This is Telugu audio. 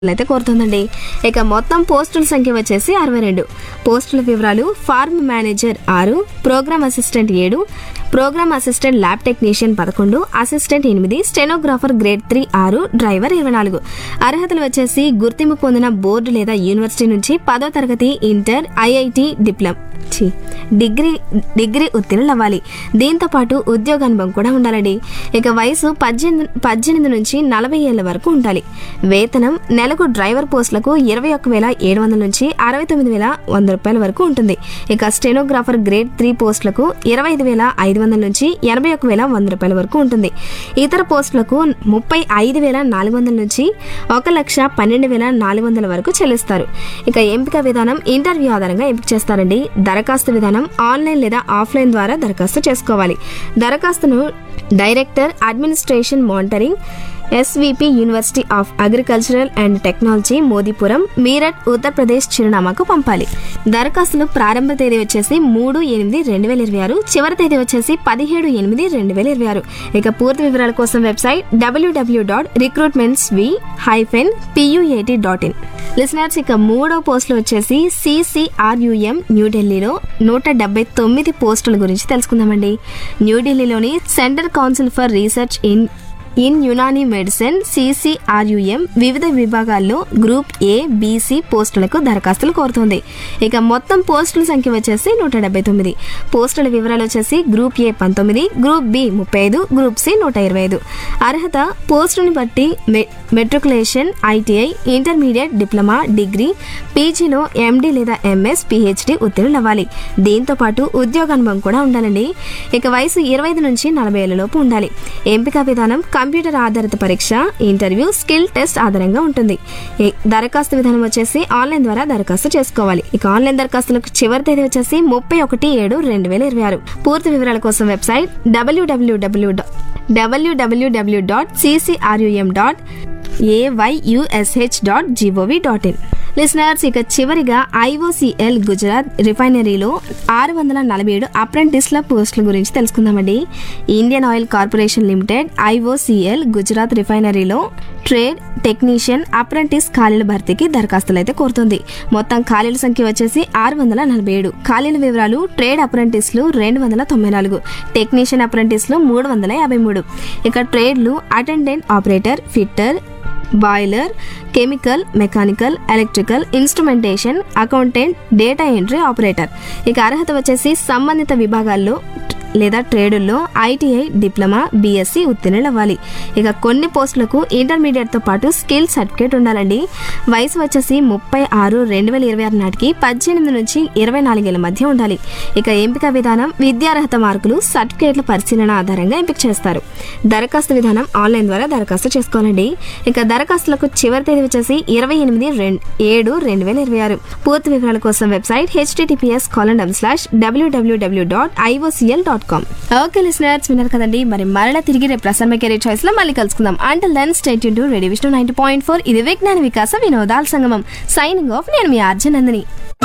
అయితే కోరుతుందండి ఇక మొత్తం పోస్టుల సంఖ్య వచ్చేసి అరవై రెండు పోస్టుల వివరాలు ఫార్మ్ మేనేజర్ ఆరు ప్రోగ్రామ్ అసిస్టెంట్ ఏడు ప్రోగ్రామ్ అసిస్టెంట్ ల్యాబ్ టెక్నీషియన్ పదకొండు అసిస్టెంట్ ఎనిమిది స్టెనోగ్రాఫర్ గ్రేడ్ త్రీ ఆరు డ్రైవర్ ఇరవై నాలుగు అర్హతలు వచ్చేసి గుర్తింపు పొందిన బోర్డు లేదా యూనివర్సిటీ నుంచి పదో తరగతి ఇంటర్ ఐఐటి డిప్లొమా ఛీ, డిగ్రీ డిగ్రీ ఉత్తీర్ణులు అవ్వాలి దీంతో పాటు ఉద్యోగ అనుభవం కూడా ఉండాలండి ఇక వయసు పద్దెనిమిది పద్దెనిమిది నుంచి నలభై ఏళ్ల వరకు ఉండాలి వేతనం నెలకు డ్రైవర్ పోస్టులకు ఇరవై ఒక్క వేల ఏడు వందల నుంచి అరవై తొమ్మిది వేల వంద రూపాయల వరకు ఉంటుంది ఇక స్టెనోగ్రాఫర్ గ్రేడ్ త్రీ పోస్టులకు ఇరవై ఐదు వేల ఐదు వందల నుంచి ఎనభై ఒక్క వేల వంద రూపాయల వరకు ఉంటుంది ఇతర పోస్టులకు ముప్పై ఐదు వేల నాలుగు వందల నుంచి ఒక లక్ష పన్నెండు వేల నాలుగు వందల వరకు చెల్లిస్తారు ఇక ఎంపిక విధానం ఇంటర్వ్యూ ఆధారంగా ఎంపిక చేస్తారండి దరఖాస్తు విధానం ఆన్లైన్ లేదా ఆఫ్లైన్ ద్వారా దరఖాస్తు చేసుకోవాలి దరఖాస్తును director administration monitoring SVP university of agricultural and technology Modipuram Meerut Uttar Pradesh చిరునామాకు పంపాలి దరఖాస్తులు ప్రారంభ తేదీ వచ్చేసి మూడు ఎనిమిది రెండు వేల ఇరవై ఆరు చివరి తేదీ వచ్చేసి పదిహేడు ఎనిమిది రెండు వేల ఇరవై ఆరు ఇక పూర్తి వివరాల కోసం website WW dot recruitments V hyphen PUAT dot in listeners ఇక మూడో పోస్టులు వచ్చేసి సిసిఆర్యుఎం న్యూఢిల్లీలో నూట డెబ్బై తొమ్మిది పోస్టుల గురించి తెలుసుకుందామండి న్యూఢిల్లీలోని central council for research in in Unani medicine CCRUM వివిధ విభాగాల్లో గ్రూప్ ఏ బీసీ పోస్టులకు దరఖాస్తులు కోరుతుంది ఇక మొత్తం పోస్టుల సంఖ్య వచ్చేసి నూట డెబ్బై తొమ్మిది పోస్టుల వివరాలు వచ్చేసి గ్రూప్ ఏ పంతొమ్మిది గ్రూప్ బి ముప్పై ఐదు గ్రూప్ సి నూట ఇరవై ఐదు అర్హత పోస్టుని బట్టి మె matriculation ITI intermediate diploma degree పీజీలో ఎండి లేదా ఎంఎస్ పిహెచ్డి ఉత్తీర్ణులు అవ్వాలి దీంతో పాటు ఉద్యోగ అనుభవం కూడా ఉండాలండి ఇక వయసు ఇరవై ఐదు నుంచి నలభై ఏళ్ల లోపు ఉండాలి ఎంపిక విధానం కంప్యూటర్ ఆధారిత పరీక్ష ఇంటర్వ్యూ స్కిల్ టెస్ట్ ఆధారంగా ఉంటుంది ఈ దరఖాస్తు విధానం వచ్చేసి ఆన్లైన్ ద్వారా దరఖాస్తు చేసుకోవాలి ఇక ఆన్లైన్ దరఖాస్తులకు చివరి తేదీ వచ్చేసి ముప్పై ఒకటి ఏడు రెండు వేల ఇరవై ఆరు పూర్తి వివరాల కోసం website WWW WWW dot CCRUM dot AYUSH dot GOV dot in listeners ఇక చివరిగా ఐఓసిఎల్ గుజరాత్ రిఫైనరీలో ఆరు వందల నలభై ఏడు అప్రెంటిస్ల పోస్టుల గురించి తెలుసుకుందామండి Indian oil corporation limited IOCL Gujarat రిఫైనరీలో ట్రేడ్ టెక్నీషియన్ అప్రెంటిస్ ఖాళీల భర్తీకి దరఖాస్తులు అయితే కోరుతుంది మొత్తం ఖాళీల సంఖ్య వచ్చేసి ఆరు వందల నలభై ఏడు ఖాళీల వివరాలు ట్రేడ్ అప్రెంటిస్లు రెండు వందల తొంభై నాలుగు టెక్నీషియన్ అప్రెంటిస్లు మూడు వందల యాభై మూడు ఇక ట్రేడ్లు attendant operator fitter boiler chemical mechanical electrical instrumentation accountant data entry operator ఇక అర్హత వచ్చేసి సంబంధిత విభాగాల్లో లేదా ట్రేడుల్లో ఐటీఐ డిప్లొమా బీఎస్సీ ఉత్తీర్ణులు అవ్వాలి ఇక కొన్ని పోస్టులకు ఇంటర్మీడియట్తో పాటు స్కిల్ సర్టిఫికేట్ ఉండాలండి వయసు వచ్చేసి ముప్పై ఆరు రెండు వేల ఇరవై ఆరు నాటికి పద్దెనిమిది నుంచి ఇరవై నాలుగేళ్ల మధ్య ఉండాలి ఇక ఎంపిక విధానం విద్యార్హత మార్కులు సర్టిఫికేట్ల పరిశీలన ఆధారంగా ఎంపిక చేస్తారు దరఖాస్తు విధానం ఆన్లైన్ ద్వారా దరఖాస్తు చేసుకోవాలండి ఇక దరఖాస్తులకు చివరి తేదీ వచ్చేసి ఇరవై ఎనిమిది రెండు ఏడు రెండు వేల ఇరవై ఆరు పూర్తి వివరాల కోసం website HTTPS colon double slash WWW dot IOCL dot com okay listeners విన్నారు కదండి మరి మరలా తిరిగి రేపు ప్రసన్న కెరీర్ చాయిస్ లో మళ్ళీ కలుసుకుందాం until then stay tuned to radio Vishnu ninety point four ఇది విజ్ఞాన వికాస వినోదాల సంగమం సైనింగ్ ఆఫ్ నేను మీ ఆర్జనందిని